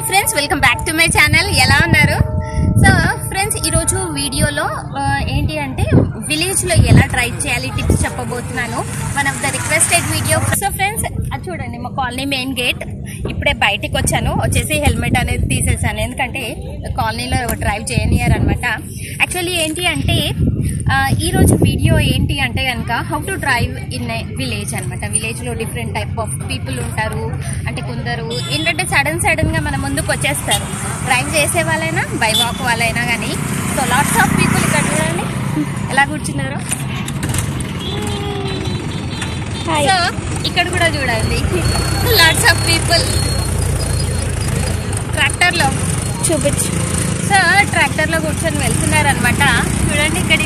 Friends welcome back to my channel ఎలా ఉన్నారు so friends ఈరోజు వీడియోలో ఆ, ఏంటి అంటే విలేజ్ లో ఎలా డ్రైవ్ చేయాలి టిప్స్ చెప్పబోతున్నాను one of the requested video so friends అది చూడండి మా కాలనీ మెయిన్ గేట్ ఇప్పుడే బయటికి వచ్చాను వచ్చేసి హెల్మెట్ అనేది తీసేసాను ఎందుకంటే కాలనీలో డ్రైవ్ చేయనియర్ అనమాట యాక్చువల్లీ ఏంటి అంటే ఆ, ఈ రోజు వీడియో ఏంటి అంటే కనుక how to drive in a village అనమాట విలేజ్ లో డిఫరెంట్ టైప్ ఆఫ్ పీపుల్ ఉంటారు అంటే కొందరు ఏంటంటే సడన్ సడన్ గా మన ముందుకు వచ్చేస్తారు డ్రైవ్ చేసే వాళ్ళైనా బై వాక్ వాళ్ళైనా కానీ సో లాట్స్ ఆఫ్ పీపుల్ ఇక్కడ చూడండి ఎలా కూర్చున్నారు సో ఇక్కడ కూడా చూడండి లాట్స్ ఆఫ్ పీపుల్ ట్రాక్టర్లో చూపించు సో ట్రాక్టర్ లో కూర్చొని వెళ్తున్నారు అనమాట చూడండి ఇక్కడ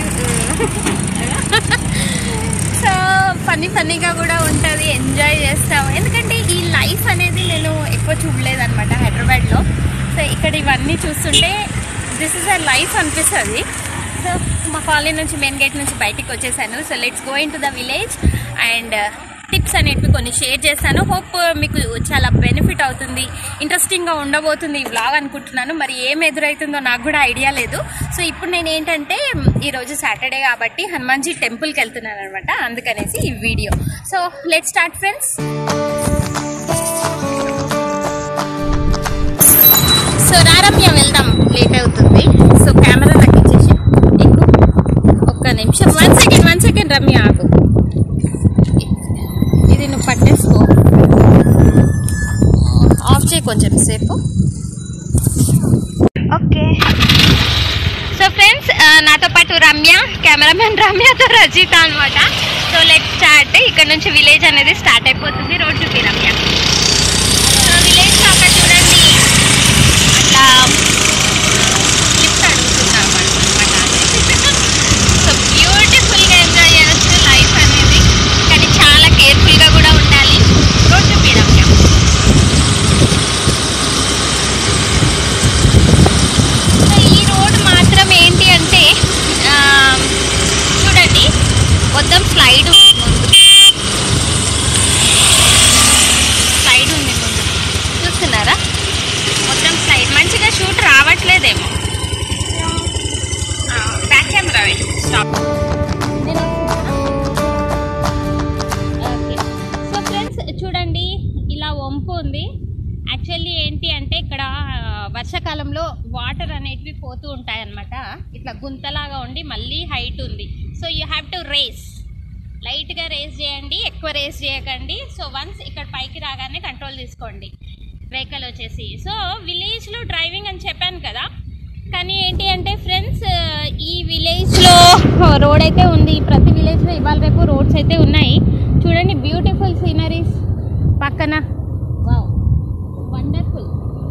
సో ఫన్నీ ఫన్నీగా కూడా ఉంటుంది ఎంజాయ్ చేస్తాం ఎందుకంటే ఈ లైఫ్ అనేది నేను ఎక్కువ చూడలేదు అనమాట హైదరాబాద్ లో సో ఇక్కడ ఇవన్నీ చూస్తుంటే దిస్ ఇస్ అ లైఫ్ అనిపిస్తుంది సో మా కాలనీ నుంచి మెయిన్ గేట్ నుంచి బయటికి వచ్చేసాను so let's go into the village and tips అనేటివి కొన్ని షేర్ చేస్తాను హోప్ మీకు చాలా బెనిఫిట్ అవుతుంది ఇంట్రెస్టింగ్ గా ఉండబోతుంది ఈ వ్లాగ్ అనుకుంటున్నాను మరి ఏం ఎదురవుతుందో నాకు కూడా ఐడియా లేదు సో ఇప్పుడు నేను ఏంటంటే ఈ రోజు సాటర్డే కాబట్టి హనుమాన్జీ టెంపుల్కి వెళ్తున్నాను అనమాట అందుకనేసి ఈ video so let start friends so రారమ్య వెళ్దాం లేట్ అవుతుంది సో కెమెరా తగ్గించేసి ఎక్కువ ఒక్క నిమిషం one second one second Ramya ఆగు ఇది నువ్వు పట్టేసుకో ఆఫ్ చేయి కొంచెం సేపు ఓకే సో ఫ్రెండ్స్ నాతో పాటు రమ్య కెమెరామెన్ రమ్యతో రజిత అనమాట సో లెట్ స్టార్ట్ ఇక్కడ నుంచి విలేజ్ అనేది స్టార్ట్ అయిపోతుంది రోడ్ చూపి రమ్య సో విలేజ్ లో అక్కడ చూడండి అట్లా లిఫ్ట్ అడుగుతున్నాం అనమాట సో బ్యూటిఫుల్గా ఎంజాయ్ చేయొచ్చు లైఫ్ అనేది కానీ చాలా కేర్ఫుల్గా కూడా ఉండాలి రోడ్ చూపి రమ్య సో ఈ రోడ్ మాత్రం ఏంటి అంటే ఆ, చూడండి మొత్తం స్లైడ్ ఉంది ముందు స్లైడ్ ఉంది ముందు చూస్తున్నారా మొత్తం స్లైడ్ మంచిగా షూట్ రావట్లేదేమో back camera stop so friends చూడండి ఇలా వంపు ఉంది యాక్చువల్లీ ఏంటి అంటే ఇక్కడ ఆ, వర్షాకాలంలో వాటర్ అనేటివి పోతూ ఉంటాయి అన్నమాట ఇట్లా గుంతలాగా ఉండి మళ్ళీ హైట్ ఉంది so you have to raise లైట్గా రేస్ చేయండి ఎక్కువ రేస్ చేయకండి సో వన్స్ ఇక్కడ పైకి రాగానే కంట్రోల్ తీసుకోండి వెహికల్ వచ్చేసి సో విలేజ్లో డ్రైవింగ్ అని చెప్పాను కదా కానీ ఏంటి అంటే ఫ్రెండ్స్ ఈ విలేజ్లో రోడ్ అయితే ఉంది ప్రతి విలేజ్లో ఇవాళ రేపు రోడ్స్ అయితే ఉన్నాయి చూడండి బ్యూటిఫుల్ సీనరీస్ పక్కన wow wonderful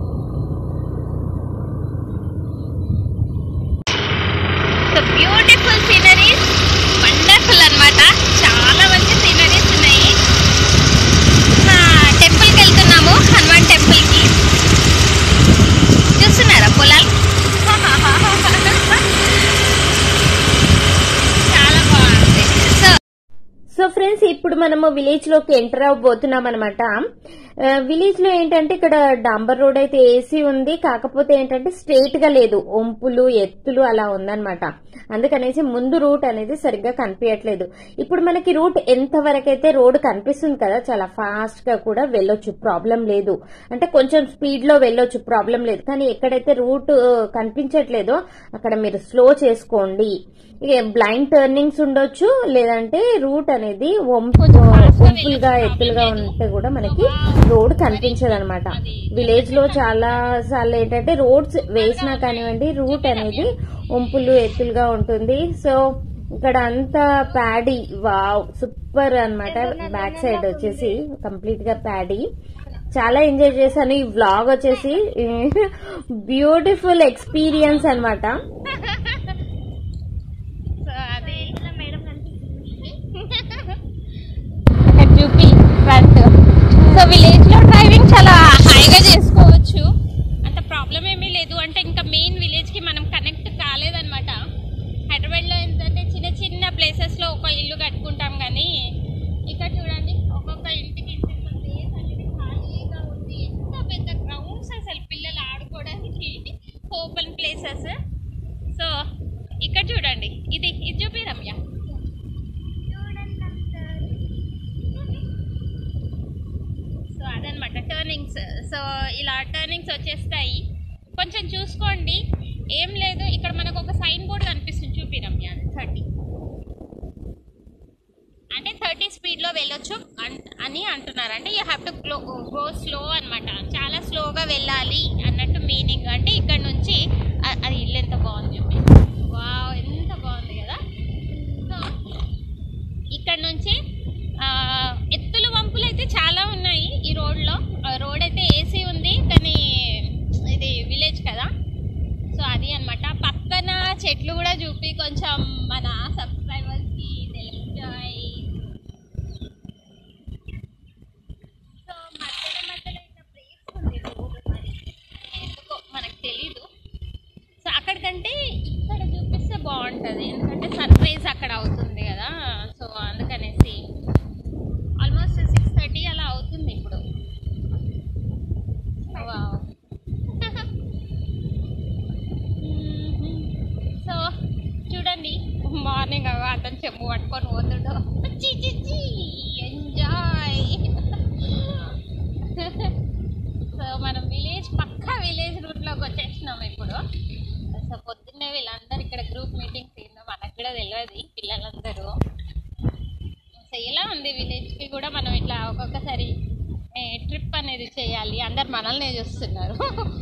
so beautiful sceneries wonderful అన్నమాట చాలా మంచి సీనరీస్ ఉన్నాయి టెంపుల్కి వెళ్తున్నాము హనుమాన్ టెంపుల్కి చూస్తున్నారా పొలాలు చాలా బాగుంది సో సో ఫ్రెండ్స్ ఇప్పుడు మనము విలేజ్ లోకి ఎంటర్ అవబోతున్నాం అనమాట విలేజ్ లో ఏంటంటే ఇక్కడ డాంబర్ రోడ్ అయితే ఏసీ ఉంది కాకపోతే ఏంటంటే స్ట్రైట్ గా లేదు ఒంపులు ఎత్తులు అలా ఉందన్నమాట అందుకనేసి ముందు రూట్ అనేది సరిగ్గా కనిపించట్లేదు ఇప్పుడు మనకి రూట్ ఎంత వరకైతే రోడ్ కనిపిస్తుంది కదా చాలా ఫాస్ట్ గా కూడా వెళ్ళొచ్చు ప్రాబ్లం లేదు అంటే కొంచెం స్పీడ్ లో వెళ్ళొచ్చు ప్రాబ్లం లేదు కానీ ఎక్కడైతే రూట్ కనిపించట్లేదో అక్కడ మీరు స్లో చేసుకోండి ఇక బ్లైండ్ టర్నింగ్స్ ఉండొచ్చు లేదంటే రూట్ అనేది వంపు వంపులుగా ఎత్తులుగా ఉంటే కూడా మనకి రోడ్ కనిపించదు అనమాట విలేజ్ లో చాలా సార్లు ఏంటంటే రోడ్స్ వేసినా కానివ్వండి రూట్ అనేది వంపులు ఎత్తులుగా ఉంటుంది సో ఇక్కడ అంతా ప్యాడీ వావ్ సూపర్ అన్నమాట బ్యాక్ సైడ్ వచ్చేసి కంప్లీట్ గా ప్యాడీ చాలా ఎంజాయ్ చేశాను ఈ వ్లాగ్ వచ్చేసి బ్యూటిఫుల్ ఎక్స్పీరియన్స్ అన్నమాట సో అది మేడం అక్కడ చూపి ఫ్రంట్ సో విలేజ్ లో డ్రైవింగ్ చాలా హాయిగా చేసుకోవచ్చు అంత ప్రాబ్లం ఏమీ లేదు అంటే ఇంకా మెయిన్ విలేజ్ కి మనం కనెక్ట్ కాలేదన్నమాట హైదరాబాద్ లో ఏంటంటే చిన్న చిన్న ప్లేసెస్ లో ఒక ఇల్లు కట్టుకుంటాం కానీ ఇక్కడ చూడండి ఒక్కొక్క ఇంటికి ఇంత ప్లేస్ అనేది ఖాళీగా ఉంది ఎంత పెద్ద గ్రౌండ్స్ అసలు పిల్లలు టర్నింగ్స్ సో ఇలా టర్నింగ్స్ వచ్చేస్తాయి కొంచెం చూసుకోండి ఏం లేదు ఇక్కడ మనకు ఒక సైన్ బోర్డ్ కనిపిస్తుంది చూపి రమ్య థర్టీ అంటే థర్టీ స్పీడ్లో వెళ్ళొచ్చు అన్- అని అంటున్నారు అంటే you have to glow go slow అనమాట చాలా స్లోగా వెళ్ళాలి అన్నట్టు మీనింగ్ అంటే ఇక్కడ నుంచి అ- అది ఇల్లు ఎంత బాగుంది చెప్పి వావ్ ఎంత బాగుంది కదా సో ఇక్కడ నుంచి ఆ, ఎత్తులు వంపులు అయితే చాలా ఉన్నాయి ఈ రోడ్లో ఆ, రోడ్ అయితే ఏసీ ఉంది కానీ ఇది విలేజ్ కదా సో అది అన్నమాట పక్కన చెట్లు కూడా చూపి కొంచెం మన సబ్స్క్రైబర్స్కి తెలియజాయి సో మధ్యలో మధ్యలో ఇట్లా బ్రేక్ ఉంది రోడ్ మరి ఎందుకో మనకు తెలీదు సో అక్కడికంటే ఇక్కడ చూపిస్తే బాగుంటుంది ఎందుకంటే సన్ రైజ్ అక్కడ అవుతుంది కదా సో అందుకనేసి ఆల్మోస్ట్ సిక్స్ థర్టీ అలా అవుతుంది ఇప్పుడు వావ్. సో చూడండి మార్నింగ్ అతను చెంబు పట్టుకొని పోతుడు చి చి చి ఎంజాయ్ సో మనం విలేజ్ పక్కా విలేజ్ రూట్లోకి వచ్చేసినాం ఇప్పుడు సో పొద్దున్నే వీళ్ళందరూ ఇక్కడ గ్రూప్ మీటింగ్స్ ఏందో మనకు కూడా తెలియదు పిల్లలందరూ సో ఎలా ఉంది విలేజ్కి కూడా మనం ఇట్లా ఒక్కొక్కసారి ట్రిప్ అనేది చేయాలి అందరు మనల్నే చూస్తున్నారు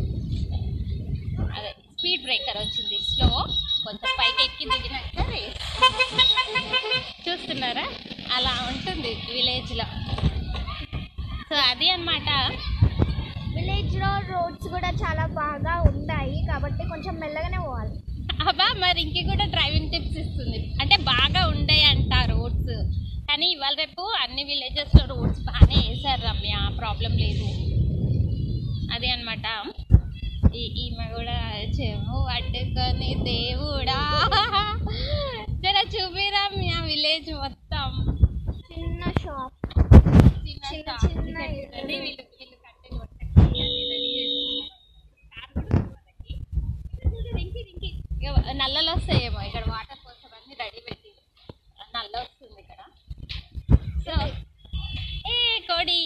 అదే స్పీడ్ బ్రేకర్ వచ్చింది స్లో కొంచెం పైకి ఎక్కి దిగినాక race. చూస్తున్నారా అలా ఉంటుంది విలేజ్లో సో అది అన్నమాట విలేజ్ లో రోడ్స్ కూడా చాలా బాగా ఉన్నాయి కాబట్టి కొంచెం మెల్లగానే పోవాలి అబ్బా మరి ఇంక కూడా డ్రైవింగ్ టిప్స్ ఇస్తుంది అంటే బాగా ఉండే అంట రోడ్స్ కానీ ఇవాళ రేపు అన్ని విలేజెస్లో రోడ్స్ బాగానే వేసారు రమ్య ప్రాబ్లం లేదు అదే అనమాట ఈమె కూడా చెవు పట్టుకొని దేవుడా జర చూపి రమ్య విలేజ్ మొత్తం చిన్న షాప్ చిన్న చిన్న shop. చిన్న ఇక్కడ ఇల్లు. చూడండి, వీళ్ళు వీళ్ళు కట్టెలు కొట్టేసి అన్ని ready చేసి. కార్ కూడా ఉంది వాళ్ళకి. చూడు, రింకి రింకి ఇక నల్లలు వస్తాయేమో ఇక్కడ వాటర్ కోసం అన్ని రెడీ పెట్టి నల్ల వస్తుంది ఇక్కడ సో ఏ కోడి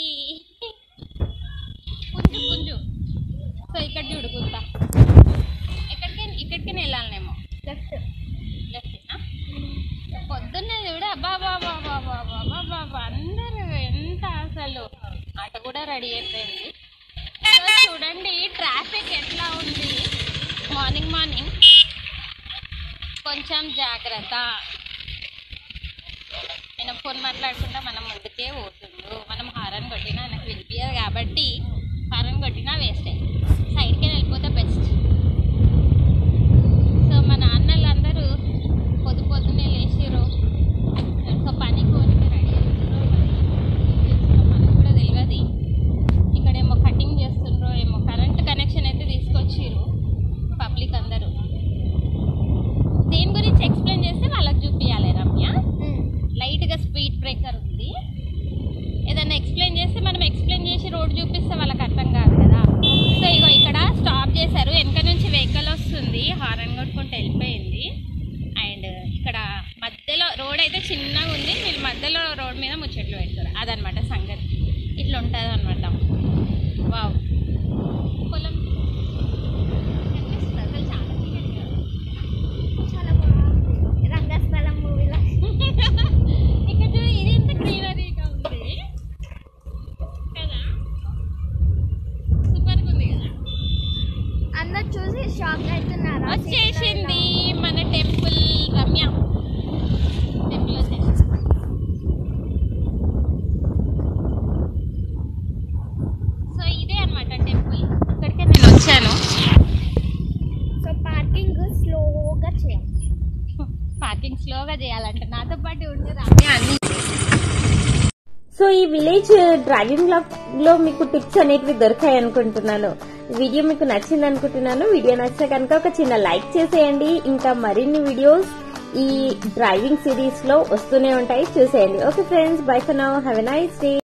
పుంజు పుంజు సో ఇక్కడ చూడు గుంత ఎక్కడికి ఇక్కడికి వెళ్ళాలనేమో లెఫ్ట్ లెఫ్ట్నా పొద్దున్నే చూడ బాబా బాబా బాబా బాబా అందరూ ఎంత అసలు ఆట కూడా రెడీ అయిపోయింది సో చూడండి ట్రాఫిక్ ఎట్లా ఉంది మార్నింగ్ మార్నింగ్ కొంచెం జాగ్రత్త ఆయన ఫోన్ మాట్లాడుకుంటా మనం ముందుకే పోతుండు మనం హారన్ కొట్టినా నాకు వినిపించదు కాబట్టి హారన్ కొట్టినా వేస్టే సైడ్కే వెళ్ళిపోతే బెస్ట్ సో మా నాన్నలు అందరూ పొద్దు పొద్దున్నే లేచిర్రు సో పని కోరికి రెడీ అవుతున్నారు మనకు కూడా తెలియదు ఇక్కడేమో కటింగ్ చేస్తుండ్రో ఏమో కరెంట్ కనెక్షన్ అయితే తీసుకొచ్చిర్రు పబ్లిక్ అందరూ దేని గురించి ఎక్స్ప్లెయిన్ చేస్తే వాళ్ళకి చూపించాలి రమ్య లైట్గా స్పీడ్ బ్రేకర్ ఉంది ఏదైనా ఎక్స్ప్లెయిన్ చేస్తే మనం ఎక్స్ప్లెయిన్ చేసి రోడ్ చూపిస్తే వాళ్ళకి అర్థం కాదు కదా సో ఇగో ఇక్కడ స్టాప్ చేశారు వెనక నుంచి వెహికల్ వస్తుంది హారన్ కొట్టుకుంటూ వెళ్ళిపోయింది అండ్ ఇక్కడ మధ్యలో రోడ్ అయితే చిన్నగా ఉంది వీళ్ళు మధ్యలో రోడ్ మీద ముచ్చట్లు పెడతారు అదనమాట సంగతి ఇట్లా ఉంటుంది అనమాట వావ్ పొలం కనిపిస్తుంది అసలు చాలా చీకటిగా ఉంది. చాలా బాగుంది రంగస్థలం మూవీలో ఇక్కడ చూడు ఇది ఎంత గ్రీనరీగా ఉంది కదా సూపర్గా ఉంది కదా అందరు చూసి షాక్ అవుతున్నారా వచ్చేసింది మన టెంపుల్ రమ్య టెంపుల్ వచ్చేసింది సో ఇదే అన్నమాట టెంపుల్ ఇక్కడికే నేను వచ్చాను సో పార్కింగ్ స్లోగా చేయాలి పార్కింగ్ స్లోగా చేయాలంటే నాతో పాటు ఉండే రమ్య అన్ని సో ఈ విలేజ్ డ్రైవింగ్ లో మీకు టిప్స్ అనేటివి దొరికాయి అనుకుంటున్నాను వీడియో మీకు నచ్చింది అనుకుంటున్నాను వీడియో నచ్చితే కనుక ఒక చిన్న లైక్ చేసేయండి ఇంకా మరిన్ని వీడియోస్ ఈ డ్రైవింగ్ సిరీస్ లో వస్తూనే ఉంటాయి చూసేయండి okay friends bye for now have a nice day